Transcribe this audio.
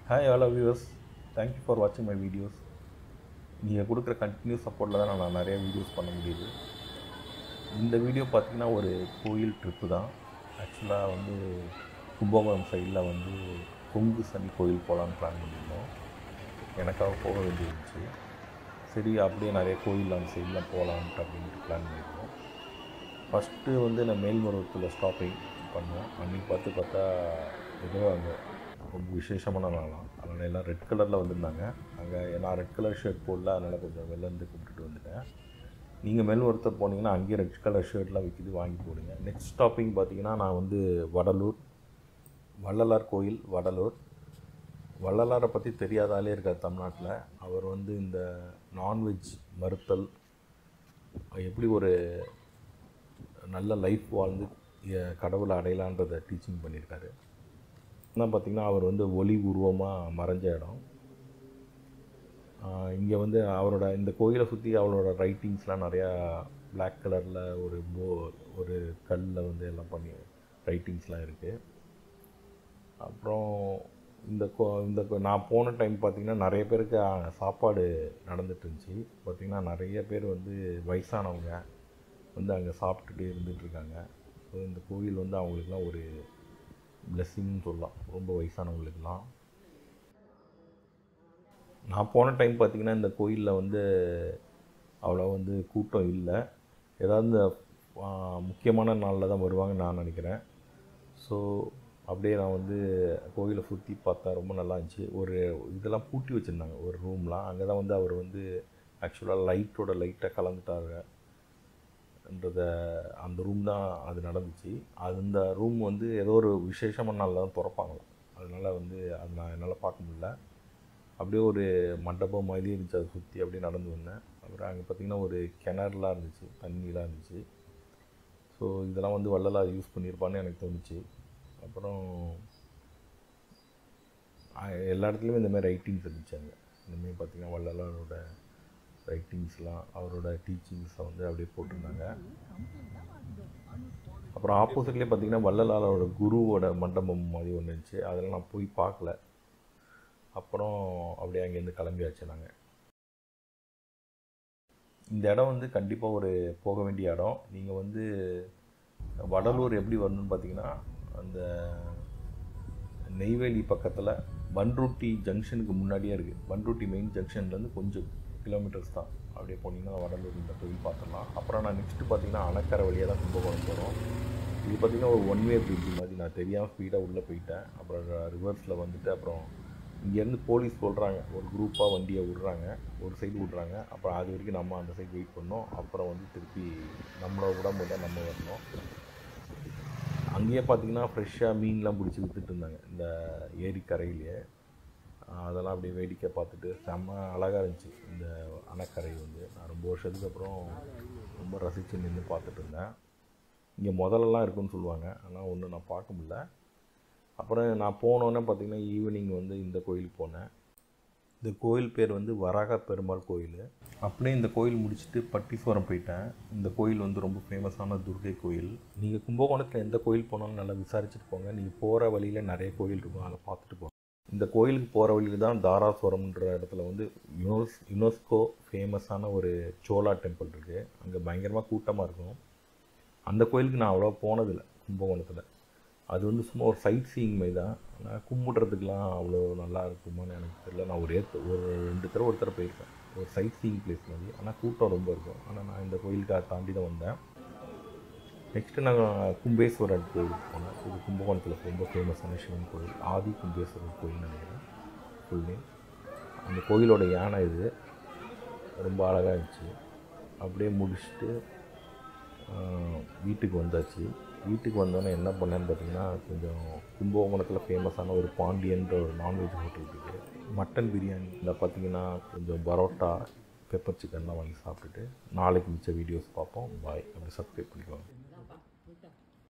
hi all viewers thank you for வாட்சிங் my videos நீங்கள் கொடுக்குற கண்டினியூஸ் சப்போர்ட்டில் தான் நான் நிறைய வீடியோஸ் பண்ண முடியுது இந்த வீடியோ பார்த்தீங்கன்னா ஒரு கோயில் ட்ரிப்பு தான் ஆக்சுவலாக வந்து கும்பகோணம் சைடில் வந்து கொங்கு சனி கோயில் போகலான்னு பிளான் பண்ணியிருந்தோம் எனக்காக போக வேண்டியிருந்துச்சு சரி அப்படியே நிறைய கோயில் அந்த சைட்லாம் போகலான்ட்டு அப்படின்ட்டு பிளான் பண்ணியிருந்தோம் ஃபஸ்ட்டு வந்து நான் மேல்மருவத்தில் ஸ்டாப்பிங் பண்ணோம் அன்றைக்கி பார்த்து பார்த்தா ஏதோ அங்கே ரொம்ப விசேஷமான நாளாம் அதனால் எல்லாம் ரெட் கலரில் வந்திருந்தாங்க அங்கே நான் ரெட் கலர் ஷர்ட் போடல அதனால் கொஞ்சம் வெளிலேருந்து கும்பிட்டுட்டு வந்துட்டேன் நீங்கள் மேல்மருவத்தை போனீங்கன்னா அங்கேயே ரெட் கலர் ஷர்ட்லாம் விற்கிது வாங்கி போடுங்க நெக்ஸ்ட் ஸ்டாப்பிங் பார்த்தீங்கன்னா நான் வந்து வடலூர் வள்ளலார் கோயில் வடலூர் வள்ளலாரை பற்றி தெரியாத ஆளே இருக்கார் தமிழ்நாட்டில் அவர் வந்து இந்த நான்வெஜ் மறுத்தல் எப்படி ஒரு நல்ல லைஃப் வாழ்ந்து எ- கடவுளை அடையலான்றதை டீச்சிங் பண்ணியிருக்காரு என்ன பார்த்திங்கன்னா அவர் வந்து ஒளி உருவமாக மறைஞ்ச இடம் இங்கே வந்து அவரோட இந்த கோயிலை சுற்றி அவரோட ரைட்டிங்ஸ்லாம் நிறையா Black கலரில் ஒரு போ ஒரு கல்லில் வந்து எல்லாம் பண்ணி ரைட்டிங்ஸ்லாம் இருக்குது அப்புறம் இந்த கோ இந்த கோ- நான் போன டைம் பார்த்திங்கன்னா நிறைய பேருக்கு ஆ, சாப்பாடு நடந்துட்டு இருந்துச்சு பார்த்திங்கன்னா நிறைய பேர் வந்து வயசானவங்க வந்து அங்கே சாப்பிட்டுட்டு இருந்துட்டு இருக்காங்க ஸோ இந்த கோயில் வந்து அவங்களுக்குலாம் ஒரு பிளெஸ்ஸிங்னு சொல்லலாம் ரொம்ப வயசானவங்களுக்குலாம் நான் போன டைம் பார்த்திங்கன்னா இந்த கோயிலில் வந்து அவ்வளோ வந்து கூட்டம் இல்லை ஏதாவது இந்த ஆ, முக்கியமான நாளில் தான் வருவாங்கன்னு நான் நினைக்கிறேன் ஸோ அப்படியே நான் வந்து கோயிலை சுற்றி பார்த்தேன் ரொம்ப நல்லா இருந்துச்சு ஒரு இதெல்லாம் பூட்டி வச்சுருந்தாங்க ஒரு ரூம்லாம் அங்கே தான் வந்து அவர் வந்து ஆக்சுவலாக லைட்டோட லைட்டாக கலந்துட்டாரு ன்றத அந்த ரூம் தான் அது நடந்துச்சு அது இந்த ரூம் வந்து ஏதோ ஒரு விசேஷமான நாளில் தான் திறப்பாங்களாம் அதனால் வந்து அது நான் என்னால் பார்க்க முடியல அப்படியே ஒரு மண்டபம் மாதிரி இருந்துச்சு அதை சுற்றி அப்படியே நடந்து வந்தேன் அப்புறம் அங்கே பார்த்திங்கன்னா ஒரு கிணறுலாம் இருந்துச்சு தண்ணிலாம் இருந்துச்சு ஸோ இதெல்லாம் வந்து வள்ளலார் யூஸ் பண்ணியிருப்பான்னு எனக்கு தோணுச்சு அப்புறம் அஹ், எல்லா இடத்துலையுமே இந்த மாதிரி ரைட்டிங்ஸ் இருந்துச்சு அங்கே இந்தமாரி பார்த்திங்கன்னா வள்ளலாரோட ரைட்டிங்ஸ்லாம் அவரோட டீச்சிங்ஸை வந்து அப்படியே போட்டிருந்தாங்க அப்புறம் ஆப்போசிட்லேயே பார்த்தீங்கன்னா வள்ளலாரோட குருவோட மண்டபம் மாதிரி ஒன்று இருந்துச்சு அதெல்லாம் நான் போய் பார்க்கல அப்புறம் அப்படியே அங்கேருந்து கிளம்பியாச்சு நாங்கள் இந்த இடம் வந்து கண்டிப்பாக ஒரு போக வேண்டிய இடம் நீங்கள் வந்து வடலூர் எப்படி வரணும்னு பார்த்தீங்கன்னா அந்த நெய்வேலி பக்கத்தில் பன்ருட்டி ஜங்ஷனுக்கு முன்னாடியே இருக்குது பன்ருட்டி மெயின் ஜங்ஷன்லேருந்து கொஞ்சம் கிலோமீட்டர்ஸ் தான் அப்படியே போனீங்கன்னா வடலூர் இந்த கோயில் பார்த்துடலாம் அப்புறம் நான் நெக்ஸ்ட்டு பார்த்தீங்கன்னா அணக்கரை வழியாக தான் கும்பகோணம் போகிறோம் இது பார்த்தீங்கன்னா ஒரு ஒன் வே பிரிட்ஜ் மாதிரி நான் தெரியாமல் ஸ்பீடாக உள்ளே போயிட்டேன் அப்புறம் ரிவர்ஸில் வந்துட்டு அப்புறம் இங்கேருந்து போலீஸ் சொல்கிறாங்க ஒரு குரூப்பாக வண்டியை விட்றாங்க ஒரு சைடு விட்றாங்க அப்புறம் அது வரைக்கும் நம்ம அந்த சைடு வெயிட் பண்ணோம் அப்புறம் வந்து திருப்பி நம்மளோட உடம்பு தான் நம்ம வரணும் அங்கேயே பார்த்தீங்கன்னா ஃப்ரெஷ்ஷாக மீன்லாம் பிடிச்சி வித்துட்டு இருந்தாங்க இந்த ஏரிக்கரையிலேயே ஆஹ் அதெல்லாம் அப்படியே வேடிக்கை பார்த்துட்டு செம்ம அழகாக இருந்துச்சு இந்த அணைக்கரை வந்து நான் ரொம்ப வருஷத்துக்கு அப்புறம் ரொம்ப ரசித்து நின்று பார்த்துட்டு இருந்தேன் இங்கே முதல்லலாம் இருக்குன்னு சொல்லுவாங்க ஆனால் ஒன்றும் நான் பார்க்க முடியல அப்புறம் நான் போனோன்னே பார்த்தீங்கன்னா ஈவினிங் வந்து இந்த கோயிலுக்கு போனேன் இந்த கோயில் பேர் வந்து வராக பெருமாள் கோயில் அப்படியே இந்த கோயில் முடிச்சுட்டு பட்டீஸ்வரம் போயிட்டேன் இந்த கோயில் வந்து ரொம்ப ஃபேமஸான துர்கை கோயில் நீங்கள் கும்பகோணத்தில் எந்த கோயில் போனாலும் நல்லா விசாரிச்சுட்டு போங்க நீங்கள் போகிற வழியில் நிறைய கோயில் இருக்கும் அதை பார்த்துட்டு போங்க இந்த கோயிலுக்கு போகிற வழியில் தான் தாராசுரம்ன்ற இடத்துல வந்து யுனோஸ் யுனெஸ்கோ ஃபேமஸான ஒரு சோலா டெம்பிள் இருக்குது அங்கே பயங்கரமாக கூட்டமாக இருக்கும் அந்த கோயிலுக்கு நான் அவ்வளோ போனதில்லை கும்பகோணத்தில் அது வந்து சும்மா ஒரு சைட் சீயிங் மாதிரி தான் ஆனால் கும்பிட்றதுக்கெலாம் அவ்வளோ நல்லா இருக்குமான்னு எனக்கு தெரியல நான் ஒரே த- ஒரு ரெண்டு தடவை ஒரு தடவை போயிருக்கேன் ஒரு சைட் சீயிங் பிளேஸ் மாதிரி ஆனால் கூட்டம் ரொம்ப இருக்கும் ஆனால் நான் இந்த கோயிலுக்கு அதை தாண்டி தான் வந்தேன் நெக்ஸ்ட்டு நாங்கள் கும்பேஸ்வரர் கோயிலுக்கு போனோம் இது கும்பகோணத்தில் ரொம்ப ஃபேமஸான சிவன் கோயில் ஆதி கும்பேஸ்வரர் கோயில்னு நினைக்கிறேன் ஃபுல் நேம் அந்த கோயிலோட யானை இது ரொம்ப அழகாக இருந்துச்சு அப்படியே முடிச்சுட்டு ஆஹ், வீட்டுக்கு வந்தாச்சு வீட்டுக்கு வந்தோன்னே என்ன பண்ணேன்னு பார்த்தீங்கன்னா கொஞ்சம் கும்பகோணத்தில் ஃபேமஸான ஒரு பாண்டியன்ற ஒரு நான்வெஜ் ஹோட்டல் இருக்குது மட்டன் பிரியாணி இதில் பார்த்தீங்கன்னா கொஞ்சம் பரோட்டா பெப்பர் சிக்கன்லாம் வாங்கி சாப்பிட்டுட்டு நாளைக்கு மிச்ச வீடியோஸ் பார்ப்போம் பாய் அப்படி சப்ஸ்கிரைப் பண்ணிக்கோங்க